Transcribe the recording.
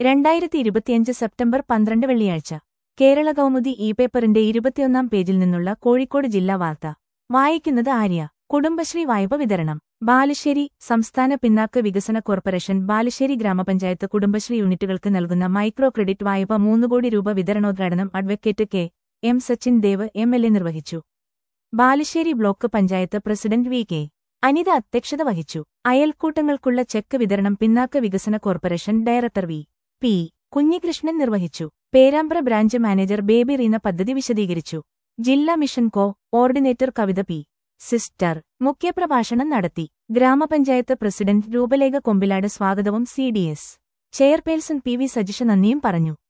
രണ്ടായിരത്തി ഇരുപത്തിയഞ്ച് സെപ്റ്റംബർ പന്ത്രണ്ട് വെള്ളിയാഴ്ച കേരള കൗമുദി ഇ പേപ്പറിന്റെ ഇരുപത്തിയൊന്നാം പേജിൽ നിന്നുള്ള കോഴിക്കോട് ജില്ലാ വാർത്ത വായിക്കുന്നത് ആര്യ കുടുംബശ്രീ വായ്പ വിതരണം ബാലുശ്ശേരി സംസ്ഥാന പിന്നാക്ക വികസന കോർപ്പറേഷൻ ബാലുശ്ശേരി ഗ്രാമപഞ്ചായത്ത് കുടുംബശ്രീ യൂണിറ്റുകൾക്ക് നൽകുന്ന മൈക്രോ ക്രെഡിറ്റ് വായ്പ മൂന്ന് കോടി രൂപ വിതരണോദ്ഘാടനം advocate K M Sachin Dev M L A നിർവഹിച്ചു Balussery block panchayat president V K Anitha അധ്യക്ഷത വഹിച്ചു അയൽക്കൂട്ടങ്ങൾക്കുള്ള ചെക്ക് വിതരണം പിന്നാക്ക വികസന corporation director V P Kunhikrishnan നിർവഹിച്ചു പേരാമ്പ്ര ബ്രാഞ്ച് മാനേജർ ബേബി റീന പദ്ധതി വിശദീകരിച്ചു ജില്ലാ mission coordinator Kavitha P sister മുഖ്യപ്രഭാഷണം നടത്തി ഗ്രാമപഞ്ചായത്ത് പ്രസിഡന്റ് രൂപലേഖ കൊമ്പിലാട് സ്വാഗതവും C D S chairperson P V Sajisha നന്ദിയും പറഞ്ഞു